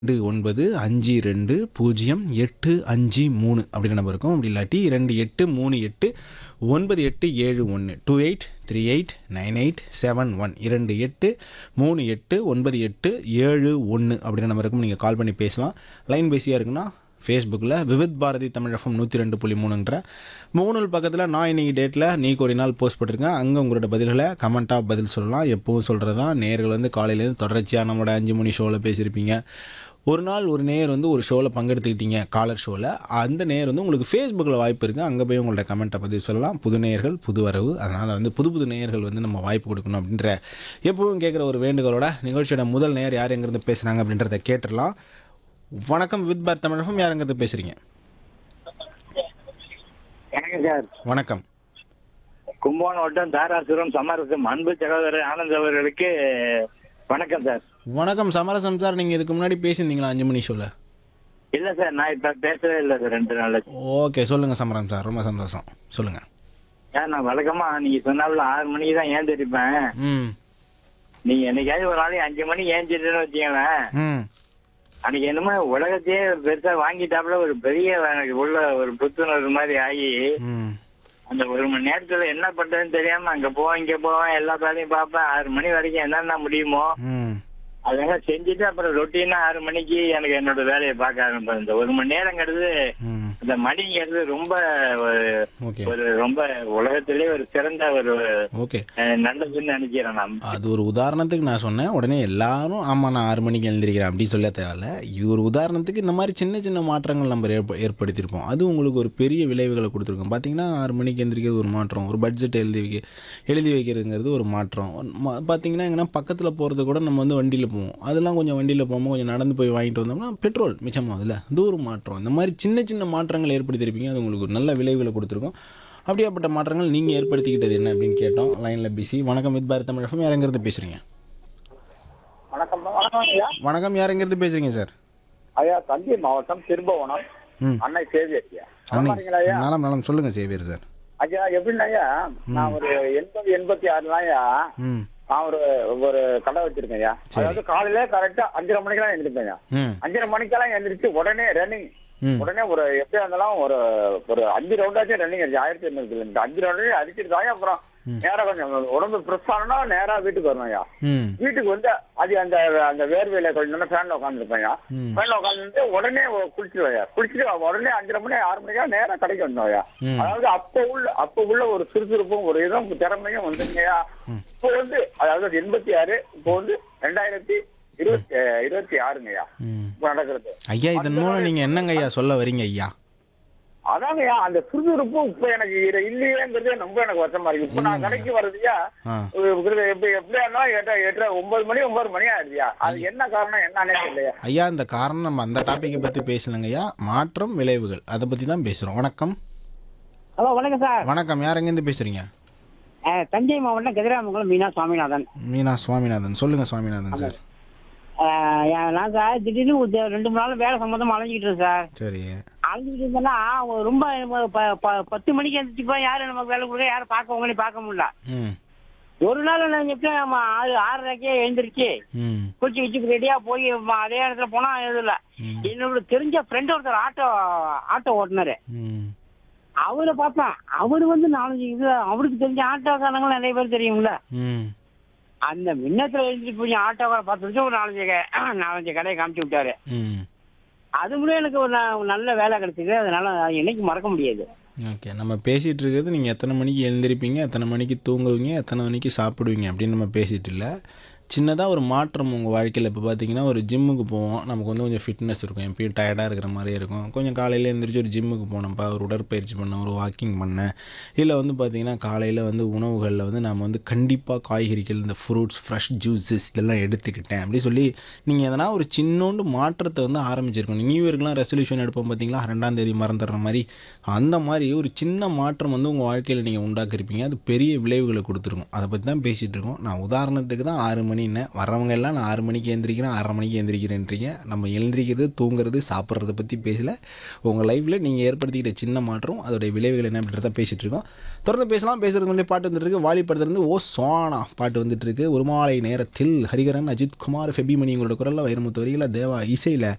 ரெண்டு ஒன்பது அஞ்சு ரெண்டு பூஜ்ஜியம் எட்டு அஞ்சு மூணு அப்படின்ற நம்பர் இருக்கும் அப்படி இல்லாட்டி ரெண்டு எட்டு மூணு எட்டு ஒன்பது எட்டு ஏழு ஒன்று two eight three eight nine eight seven one இரண்டு எட்டு மூணு எட்டு ஒன்பது எட்டு ஏழு ஒன்று அப்படின்ற நம்பருக்கும் நீங்கள் கால் பண்ணி பேசலாம் லைன் பேசியாக இருக்குன்னா ஃபேஸ்புக்கில் விவித் பாரதி தமிழ் எஃப்எம் நூற்றி ரெண்டு புள்ளி மூணுன்ற மூணு பக்கத்தில் நான் இன்னைக்கு டேட்டில் நீக்கு ஒரு நாள் போஸ்ட் பண்ணிருக்கேன் அங்கே உங்களோட பதில்களை கமெண்ட்டாக பதில் சொல்லலாம் எப்போவும் சொல்கிறது தான் நேர்கள் வந்து காலையிலேருந்து தொடர்ச்சியாக நம்மளோட அஞ்சு மணி ஷோவில் பேசியிருப்பீங்க ஒரு நாள் ஒரு நேர் வந்து ஒரு ஷோவில் பங்கெடுத்துக்கிட்டீங்க காலர் ஷோவில் அந்த நேர் வந்து உங்களுக்கு ஃபேஸ்புக்கில் வாய்ப்பு இருக்குது அங்கே போய் உங்களோட கமெண்ட்டை பதிவு சொல்லலாம் புது நேயர்கள் புது வரவு அதனால் வந்து புது புது நேயர்கள் வந்து நம்ம வாய்ப்பு கொடுக்கணும் அப்படின்ற எப்பவும் கேட்குற ஒரு வேண்டுகோளோட நிகழ்ச்சியோட முதல் நேர் யார் எங்கேருந்து பேசுகிறாங்க அப்படின்றத கேட்டுடலாம் வணக்கம் வித் பார் தமிழகம் யாருங்கிறது பேசுகிறீங்க வணக்கம் சார் வணக்கம் கும்பகோணம் வட்டம் தாராசுரம் சமரசம் அன்பு சகோதரர் ஆனந்த் அவர்களுக்கு வணக்கம் சார் வணக்கம் சமரசம் சார் நீங்கள் இதுக்கு முன்னாடி பேசியிருந்தீங்களா அஞ்சு மணி ஷோவில் இல்ல சார் நான் இப்ப பேசவே இல்லை சார் ரெண்டு நாள் ஓகே சொல்லுங்கள் சமரம் சார் ரொம்ப சந்தோஷம் சொல்லுங்கள் ஏன் நான் வழக்கமா நீங்க சொன்னாப்புல ஆறு மணிக்கு தான் ஏந்திருப்பேன் ம் நீங்க என்னைக்காவது ஒரு நாளைக்கு அஞ்சு மணி ஏந்திருன்னு வச்சுக்கோங்களேன் ம் அன்னைக்கு என்னமோ உலகத்தையே பெருசா வாங்கிட்டாப்புல ஒரு பெரிய எனக்கு உள்ள ஒரு புத்துணர்வு மாதிரி ஆகி ம் அந்த ஒரு மணி நேரத்துல என்ன பண்றதுன்னு தெரியாம அங்க போவேன் இங்க போவேன் எல்லா வேலையும் பார்ப்பேன் ஆறு மணி வரைக்கும் என்னென்ன முடியுமோ ம் அதெல்லாம் செஞ்சுட்டு அப்புறம் ரொட்டீனா ஆறு மணிக்கு எனக்கு என்னோட வேலையை பார்க்க ஆரம்பிப்பேன் இந்த ஒரு மணி நேரங்கிறது ம் இந்த மணிங்கிறது ரொம்ப ஒரு ஓகே ஒரு ரொம்ப உலகத்திலே ஒரு சிறந்த ஒரு ஓகே அஹ், நல்லதுன்னு நினைக்கிறேன் நான் அது ஒரு உதாரணத்துக்கு நான் சொன்னேன் உடனே எல்லாரும் ஆமாம் நான் ஆறு மணிக்கு எழுந்திருக்கிறேன் அப்படி சொல்ல தேவையில்ல இது ஒரு உதாரணத்துக்கு இந்த மாதிரி சின்ன சின்ன மாற்றங்கள் நம்ம ஏற்ப ஏற்படுத்தியிருப்போம் அது உங்களுக்கு ஒரு பெரிய விளைவுகளை கொடுத்துருக்கோம் பார்த்தீங்கன்னா ஆறு மணிக்கு எந்திரிக்கிறது ஒரு மாற்றம் ஒரு பட்ஜெட் எழுதி வைக்க எழுதி வைக்கிறதுங்கிறது ஒரு மாற்றம் ம- பார்த்தீங்கன்னா எங்கன்னா பக்கத்தில் போகிறது கூட நம்ம வந்து வண்டியில் போவோம் அதெல்லாம் கொஞ்சம் வண்டியில் போகாமல் கொஞ்சம் நடந்து போய் வாங்கிட்டு வந்தோம்னா பெட்ரோல் மிச்சமாகுதுல்ல அது ஒரு மாற்றம் இந்த மாதிரி சின்ன சின்ன மாற்றங்கள் ஏற்படுத்தியிருப்பீங்க அது உங்களுக்கு ஒரு நல்ல விளைவுகளை கொடுத்துருக்கும் அப்படியாப்பட்ட மாற்றங்கள் நீங்கள் ஏற்படுத்திக்கிட்டது என்ன அப்படின்னு கேட்டோம் லைனில் பிசி வணக்கம் வித் பாரத் தமிழகம் யாருங்கிறது பேசுகிறீங்க வணக்கம் வணக்கம் ஐயா வணக்கம் யாருங்கிறது பேசுகிறீங்க சார் ஐயா தஞ்சை மாவட்டம் திருபுவனம் ம் அன்னை சேவியர் ஐயா அன்னை ஆமாங்களா ஐயா நலம் நலம் சொல்லுங்கள் சேவியர் சார் ஐயா எப்படின்னா ஐயா நான் ஒரு எண்பது எண்பத்தி ஆறுலாம் ஐயா ம் நான் ஒரு ஒரு கடை வச்சிருக்கேன் ஐயா சரி. அதாவது காலையில கரெக்டா அஞ்சரை மணிக்கெல்லாம் எழுந்திருப்பேன் ஐயா ம் அஞ்சரை மணிக்கெல்லாம் எழுந்திரிச்சு உடனே ரன்னிங் ம் உடனே ஒரு எப்படியா இருந்தாலும் ஒரு ஒரு அஞ்சு ரவுண்டாச்சும் ரன்னிங் அடிச்சு ஆயிரத்தி எண்ணூறு கிலோமீட்டர் அஞ்சு ரவுண்டு அடிச்சிட்டு தான் அப்புறம் நேரா கொஞ்சம் உடம்பு ஃப்ரெஷ் ஆனா நேரா வீட்டுக்கு வரணும் ஐயா ம் வீட்டுக்கு வந்து அது அந்த அந்த வேர்வையில கொஞ்சம் நேரம் ஃபேன்ல உட்காந்துருப்பேன் ம். ஃபேன்ல உட்காந்துட்டு உடனே குளிச்சிருவையா குளிச்சுட்டு உடனே அஞ்சரை மணி ஆறு மணிக்கா நேரா கடைக்கு வந்தோம்யா ம். அதாவது அப்ப உள்ள அப்ப உள்ள ஒரு சுறுசுறுப்பும் ஒரு இதுவும் திறமையும் வந்துங்கய்யா இப்போ வந்து அதாவது எண்பத்தி ஆறு இப்போ வந்து ரெண்டாயிரத்தி இருபத்தி இருபத்தி ஆறுங்கய்யா ம் இப்போ நடக்கிறது ஐயா இதன் மூலம் நீங்கள் என்னங்க ஐயா சொல்ல வரீங்க ஐயா அதாங்கய்யா அந்த சுறுசுறுப்பு இப்ப எனக்கு இரு- இல்லையேங்கிறது ரொம்ப எனக்கு வருஷமா இருக்கு இப்போ நான் கடைக்கு வர்றதுயா ஆ எப்படி எப்படியா இருந்தாலும் எட்டு எட்டு ஒன்பது மணி ஒன்பது மணி ஆயிடுதியா அது என்ன காரணம் என்னன்னே இல்லையா ஐயா இந்த காரணம் நம்ம அந்த டாப்பிக்கை பற்றி பேசலங்க ஐயா மாற்றம் விளைவுகள் அதை பற்றி தான் பேசுகிறோம் வணக்கம் ஹலோ வணக்கம் சார் வணக்கம் யாரெங்கேருந்து பேசுகிறீங்க அஹ், தஞ்சை மாவட்டம் கதிராமங்கலம் மீனா சுவாமிநாதன் மீனா சுவாமிநாதன் சொல்லுங்கள் சுவாமிநாதன் சார் அஹ், ஏன் நான் சார் திடீர்னு ஒரு ரெண்டு மூணு நாள் வேலை சம்மந்தமா அலைஞ்சிக்கிட்டு இருக்கேன் சார் சரி அலைஞ்சிக்கிட்டு இருந்தேன்னா ஒரு ரொம்ப ஒரு ப- ப- பத்து மணிக்கு எழுந்திரிச்சு போய் யாரும் நமக்கு வேலை கொடுக்க யாரும் பார்க்க உங்களையும் பார்க்க முடியல ம் ஒரு நாள் நான் எப்படி நம்ம ஆறு ஆறரைக்கே எழுந்திரிச்சு ம் குளிச்சு வச்சு ரெடியா போய் ம- அதே இடத்துல போனா எழுதல என்னோட தெரிஞ்ச ஃப்ரெண்ட் ஒருத்தர் ஆட்டோ ஆட்டோ ஓட்டுனாரு ம் அவரை பார்த்தேன் அவரு வந்து நாலஞ்சு இது அவருக்கு தெரிஞ்ச ஆட்டோக்காரங்க நிறைய பேர் தெரியும்ல ம் அந்த மின்னத்துல எழுந்திட்டு போய் ஆட்டோக்கார பார்த்து வச்சு ஒரு நாலஞ்சு க- நாலஞ்சு கடையை காமிச்சு விட்டாரு ம் அது மூலம் எனக்கு ஒரு ந- ஒரு நல்ல வேலை கிடைச்சது அதனால அது என்னைக்கு மறக்க முடியாது ஓகே நம்ம பேசிகிட்டு இருக்கிறது நீங்கள் எத்தனை மணிக்கு எழுந்திருப்பீங்க எத்தனை மணிக்கு தூங்குவீங்க எத்தனை மணிக்கு சாப்பிடுவீங்க அப்படின்னு நம்ம பேசிகிட்டு இல்லை சின்னதாக ஒரு மாற்றம் உங்கள் வாழ்க்கையில் இப்போ பார்த்தீங்கன்னா ஒரு ஜிம்முக்கு போவோம் நமக்கு வந்து கொஞ்சம் ஃபிட்னஸ் இருக்கும் எப்பயும் டயர்டாக இருக்கிற மாதிரி இருக்கும் கொஞ்சம் காலையில் எழுந்திரிச்சு ஒரு ஜிம்முக்கு போனோம்ப்பா ஒரு உடற்பயிற்சி பண்ணேன் ஒரு வாக்கிங் பண்ணேன் இல்லை வந்து பார்த்தீங்கன்னா காலையில் வந்து உணவுகளில் வந்து நம்ம வந்து கண்டிப்பாக காய்கறிகள் இந்த ஃப்ரூட்ஸ் ஃப்ரெஷ் ஜூஸஸ் இதெல்லாம் எடுத்துக்கிட்டேன் அப்படி சொல்லி நீங்கள் எதனா ஒரு சின்னோண்டு மாற்றத்தை வந்து ஆரம்பிச்சிருக்கணும் நியூ இயர்க்குலாம் ரெசல்யூஷன் எடுப்போம் பார்த்தீங்களா ரெண்டாம் தேதி மறந்துடுற மாதிரி அந்த மாதிரி ஒரு சின்ன மாற்றம் வந்து உங்கள் வாழ்க்கையில் நீங்கள் உண்டாக்கியிருப்பீங்க அது பெரிய விளைவுகளை கொடுத்துருக்கும் அதை பற்றி தான் பேசிகிட்டு இருக்கோம் நான் உதாரணத்துக்கு தான் ஆறு மணின்னு வரவங்க எல்லாம் நான் ஆறு மணிக்கு எழுந்திரிக்கிறேன் ஆறரை மணிக்கு எழுந்திரிக்கிறேன்றீங்க நம்ம எழுந்திரிக்கிறது தூங்குறது சாப்பிட்றத பற்றி பேசல உங்கள் லைஃப்பில் நீங்கள் ஏற்படுத்திக்கிட்ட சின்ன மாற்றம் அதோடைய விளைவுகள் என்ன அப்படின்றத பேசிகிட்டு இருக்கோம் தொடர்ந்து பேசலாம் பேசுறதுக்கு முன்னாடி பாட்டு வந்துட்டு இருக்கு வாலி படத்துலேருந்து ஓ சோனா பாட்டு வந்துட்டு இருக்கு ஒரு மாலை நேரத்தில் ஹரிகரன் அஜித் குமார் ஃபெபிமணி உங்களோட குரலில் வைரமுத்து வரிகளை தேவா இசையில்